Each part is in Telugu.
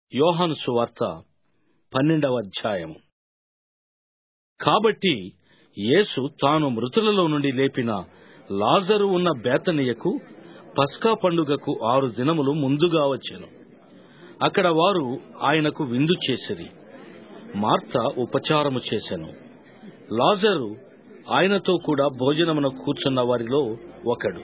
యోహాను సువార్త పన్నెండవ అధ్యాయము కాబట్టి యేసు తాను మృతులలో నుండి లేపిన లాజరు ఉన్న బేతనియకు పస్కా పండుగకు ఆరు దినములు ముందుగా వచ్చెను అక్కడ వారు ఆయనకు విందు చేసిరి మార్త ఉపచారము చేసెను లాజరు ఆయనతో కూడా భోజనమున కూర్చున్న వారిలో ఒకడు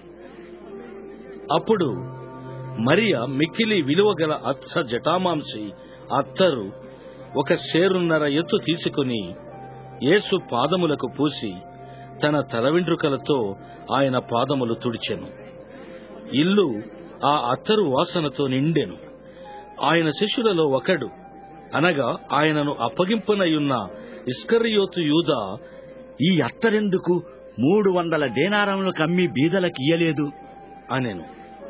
అప్పుడు మరియ మిక్కిలి విలువగల అత్స జటామాంసి అత్తరు ఒక సేరున్నర ఎత్తు తీసుకుని యేసు పాదములకు పూసి తన తల వెంట్రుకలతో ఆయన పాదములు తుడిచెను ఇల్లు ఆ అత్తరు వాసనతో నిండెను ఆయన శిష్యులలో ఒకడు అనగా ఆయనను అప్పగింపనయున్న ఇస్కరియోతు యూదా ఈ అత్తరెందుకు మూడు వందల డేనారములు కమ్మి బీదలకియ్యలేదు అనెను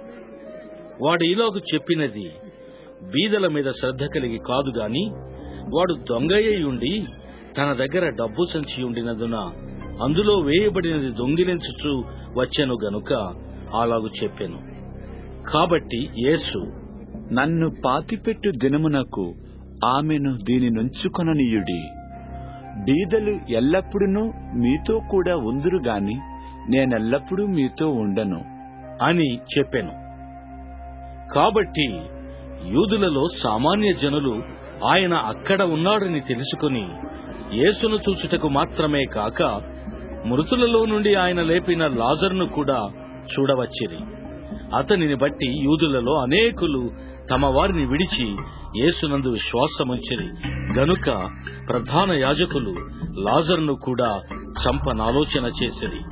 వాడు ఇలాగు చెప్పినది బీదల మీద శ్రద్ధ కలిగి కాదు గాని వాడు దొంగయ్యుండి తన దగ్గర డబ్బు సంచి ఉండినందున అందులో వేయబడినది దొంగిలించుచు వచ్చెను గనుక అలాగు చెప్పెను కాబట్టి యేసు నన్ను పాతిపెట్టు దినమునకు ఆమెను దీని నుంచుకొననీయుడి బీదలు ఎల్లప్పుడూ మీతో కూడా ఉందురు గాని నేనెల్లప్పుడూ మీతో ఉండను అని చెప్పెను కాబట్టి యూదులలో సామాన్య జనులు ఆయన అక్కడ ఉన్నాడని తెలుసుకుని యేసును చూచుటకు మాత్రమే కాక మృతులలో నుండి ఆయన లేపిన లాజర్ను కూడా చూడవచ్చిరి అతనిని బట్టి యూదులలో అనేకులు తమ వారిని విడిచి యేసునందు విశ్వాసముంచిరి గనుక ప్రధాన యాజకులు లాజర్ను కూడా చంపనాలోచన చేసిరి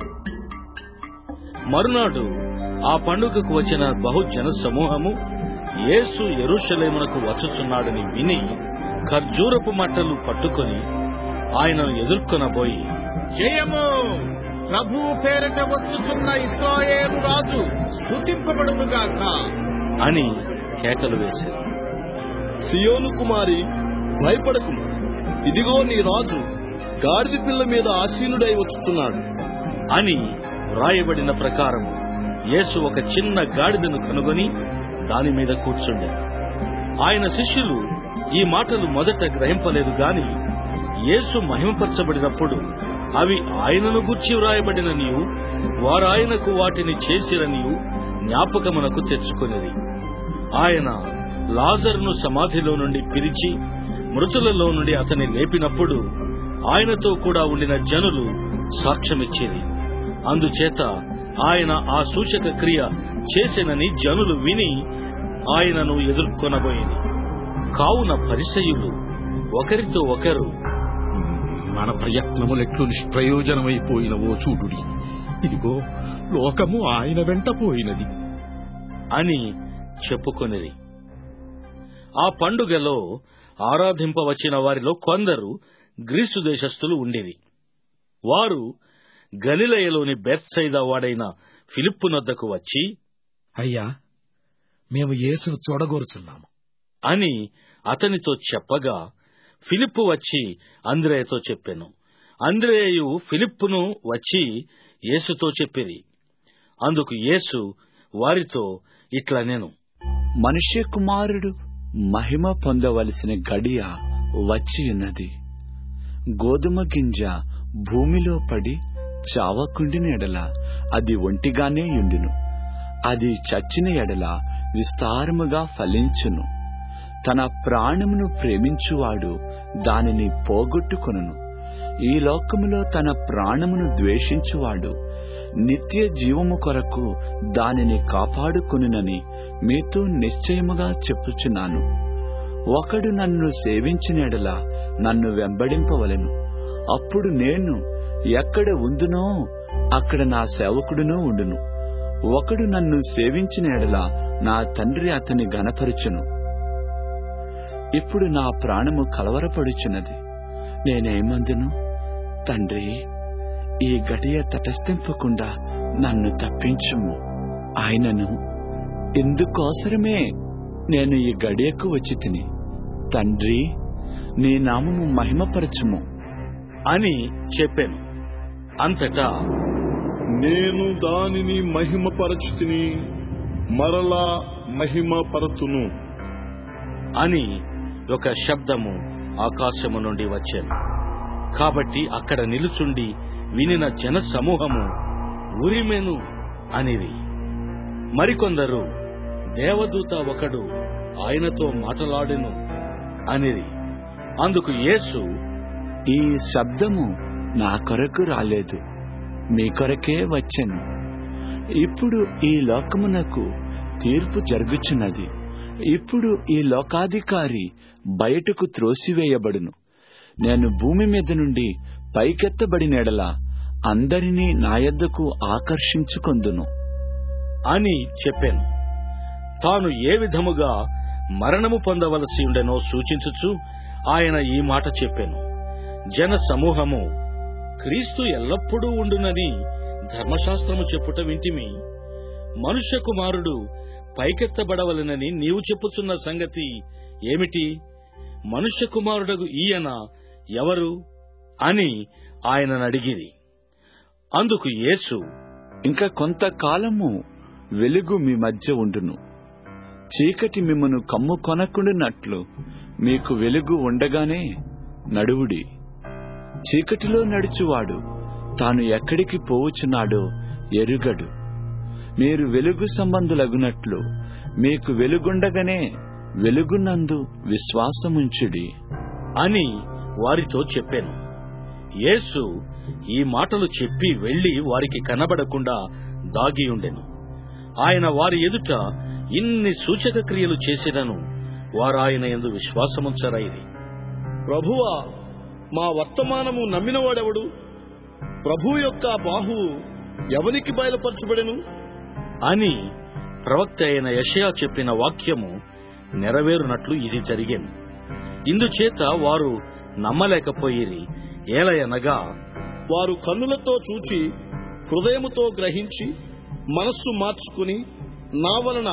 మరునాడు ఆ పండుగకు వచ్చిన బహుజన సమూహము యేసు ఎరుషలేమునకు వచ్చుచున్నాడని విని ఖర్జూరపు మట్టలు పట్టుకొని ఆయనను ఎదుర్కొనబోయి జయము ప్రభు పేరిట వచ్చుచున్న ఇస్రాయేలు రాజు స్తుతింపబడుగాక అని కేకలు వేశారు సియోను కుమారి భయపడకు ఇదిగో నీ రాజు గాడిద పిల్ల మీద ఆసీనుడై వచ్చుచున్నాడు అని వ్రాయబడిన ప్రకారం యేసు ఒక చిన్న గాడిదను కనుగొని దాని మీద కూర్చుండే ఆయన శిష్యులు ఈ మాటలు మొదట గ్రహింపలేదు గాని యేసు మహిమపరచబడినప్పుడు అవి ఆయనను గుర్చి వ్రాయబడిన నీవు వారాయనకు వాటిని చేసిరనియు జ్ఞాపకమునకు తెచ్చుకునేది ఆయన లాజర్ను సమాధిలో నుండి పిలిచి మృతులలో నుండి అతని లేపినప్పుడు ఆయనతో కూడా ఉండిన జనులు సాక్ష్యమిచ్చేది అందుచేత ఆయన ఆ సూచక క్రియ చేసినని జనులు విని ఆయనను ఎదుర్కొనబోయేది కావున పరిసయులు ఒకరితో ఒకరు మన ప్రయత్నములెట్లు నిష్ప్రయోజనమైపోయినవో చూడుడి ఇదిగో లోకము ఆయన వెంట పోయినది అని చెప్పుకొనిది ఆ పండుగలో ఆరాధింపవచ్చిన వారిలో కొందరు గ్రీసు దేశస్థులు ఉండేది వారు గలిలయలోని బెత్సైదా వాడైన ఫిలిప్పు నొద్దకు వచ్చి అయ్యా మేము యేసును చూడగోరుచున్నాము అని అతనితో చెప్పగా ఫిలిప్పు వచ్చి అంద్రేయతో చెప్పెను అంద్రేయు ఫిలిప్పును వచ్చి యేసుతో చెప్పిరి అందుకు యేసు వారితో ఇట్లా నేను మనుష్య కుమారుడు మహిమ పొందవలసిన గడియ వచ్చి ఉన్నది గోధుమ గింజ భూమిలో పడి చావకుండిన ఎడల అది ఒంటిగానే యుండును అది చచ్చిన ఎడల విస్తారముగా ఫలించును తన ప్రాణమును ప్రేమించువాడు దానిని పోగొట్టుకొనును ఈ లోకములో తన ప్రాణమును ద్వేషించువాడు నిత్య జీవము కొరకు దానిని కాపాడుకొనునని మీతో నిశ్చయముగా చెప్పుచున్నాను ఒకడు నన్ను సేవించినెడల నన్ను వెంబడింపవలెను అప్పుడు నేను ఎక్కడ ఉందునో అక్కడ నా సేవకుడునూ ఉండును ఒకడు నన్ను సేవించిన ఎడల నా తండ్రి అతని గనపరుచును ఇప్పుడు నా ప్రాణము కలవరపడుచున్నది నేనేమందును తండ్రి ఈ గడియ తటస్థింపకుండా నన్ను తప్పించుము ఆయనను ఇందుకోసరమే నేను ఈ గడియకు వచ్చి తిని తండ్రి నీ నామము మహిమపరచుము అని చెప్పాను అంతటా నేను దానిని మహిమపరచుతిని మరలా మహిమపరతును అని ఒక శబ్దము ఆకాశము నుండి వచ్చాను కాబట్టి అక్కడ నిలుచుండి వినిన జన సమూహము ఉరిమెను అనిరి మరికొందరు దేవదూత ఒకడు ఆయనతో మాటలాడెను అనిరి అందుకు యేసు ఈ శబ్దము నా కొరకు రాలేదు మీ కొరకే వచ్చెను ఇప్పుడు ఈ లోకమునకు తీర్పు జరుగుచున్నది ఇప్పుడు ఈ లోకాధికారి బయటకు త్రోసివేయబడును నేను భూమి మీద నుండి పైకెత్తబడినెడల అందరినీ నా యొద్దకు ఆకర్షించుకొందును అని చెప్పాను తాను ఏ విధముగా మరణము పొందవలసి ఉండెనో సూచించుచు ఆయన ఈ మాట చెప్పాను జన సమూహము క్రీస్తు ఎల్లప్పుడూ ఉండునని ధర్మశాస్త్రము చెప్పుట వింటిమి మనుష్య కుమారుడు పైకెత్తబడవలనని నీవు చెప్పుచున్న సంగతి ఏమిటి మనుష్య కుమారుడగు ఈయన ఎవరు అని ఆయనను అడిగిరి అందుకు యేసు ఇంకా కొంతకాలము వెలుగు మీ మధ్య ఉండును చీకటి మిమ్మను కమ్ము కొనకుండునట్లు మీకు వెలుగు ఉండగానే నడువుడి చీకటిలో నడుచువాడు తాను ఎక్కడికి పోవుచున్నాడో ఎరుగడు మీరు వెలుగు సంబంధులగునట్లు మీకు వెలుగుండగానే వెలుగునందు విశ్వాసముంచుడి అని వారితో చెప్పాను యేసు ఈ మాటలు చెప్పి వెళ్లి వారికి కనబడకుండా దాగియుండెను ఆయన వారి ఎదుట ఇన్ని సూచక క్రియలు చేసినను వారాయన ఎందు విశ్వాసముంచరైరి ప్రభువా మా వర్తమానము నమ్మినవాడెవడు ప్రభు యొక్క బాహువు ఎవనికి బయలుపరచబడెను అని ప్రవక్త అయిన యషయా చెప్పిన వాక్యము నెరవేరునట్లు ఇది జరిగేను ఇందుచేత వారు నమ్మలేకపోయిరి ఏలయనగా వారు కన్నులతో చూచి హృదయముతో గ్రహించి మనస్సు మార్చుకుని నా వలన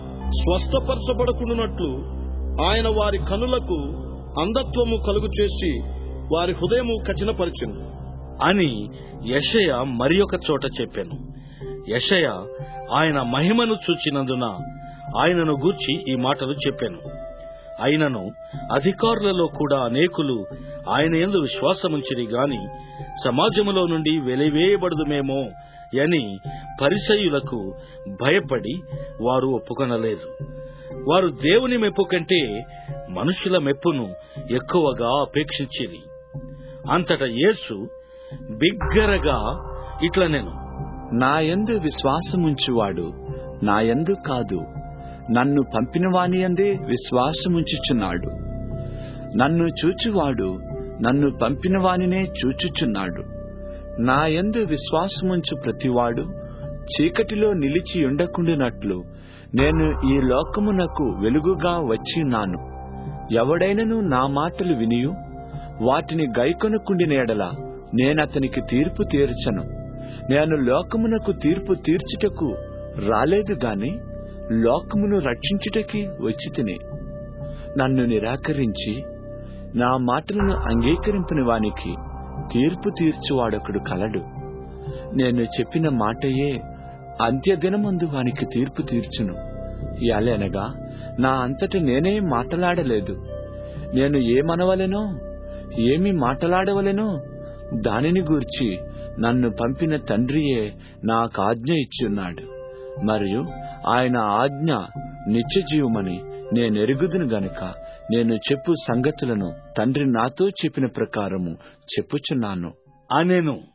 స్వస్థపరచబడకుండానట్లు ఆయన వారి కనులకు అంధత్వము కలుగు చేసి వారి హృదయము కఠినపరిచెను అని యషయ మరి ఒక చోట చెప్పాను యషయ ఆయన మహిమను చూచినందున ఆయనను గూర్చి ఈ మాటలు చెప్పాను అయినను అధికారులలో కూడా అనేకులు ఆయన యందు విశ్వాసముంచిరి గాని సమాజములో నుండి వెలివేయబడదుమేమో అని పరిసయులకు భయపడి వారు ఒప్పుకొనలేదు వారు దేవుని మెప్పు కంటే మనుషుల మెప్పును ఎక్కువగా అపేక్షించిరి అంతటా యేసు బిగ్గరగా ఇట్ల నేను నా యందు విశ్వాసముంచువాడు నా యందు కాదు నన్ను పంపిన వాని యందే విశ్వాసముంచుచున్నాడు నన్ను చూచువాడు నన్ను పంపిన వానినే చూచుచున్నాడు నా యందు విశ్వాసముంచు ప్రతివాడు చీకటిలో నిలిచి ఉండకుండానట్లు నేను ఈ లోకమునకు వెలుగుగా వచ్చినాను ఎవడైనను నా మాటలు వినియు వాటిని గైకొనకుండిన ఎడల నేనతనికి తీర్పు తీర్చను నేను లోకమునకు తీర్పు తీర్చుటకు రాలేదు గాని లోకమును రక్షించుటకి వచ్చి తిని నన్ను నిరాకరించి నా మాటలను అంగీకరింపని వానికి తీర్పు తీర్చువాడొకడు కలడు నేను చెప్పిన మాటయే అంత్యదినమందు వానికి తీర్పు తీర్చును ఎలనగా నా అంతట నేనే మాట్లాడలేదు నేను ఏమనవలెనో ఏమి మాట్లాడవలెనో దానిని గూర్చి నన్ను పంపిన తండ్రియే నాకు ఆజ్ఞ ఇచ్చున్నాడు మరియు ఆయన ఆజ్ఞ నిత్యజీవమని నేనెరుగుదును గనుక నేను చెప్పు సంగతులను తండ్రి నాతో చెప్పిన ప్రకారము చెప్పుచున్నాను అనేను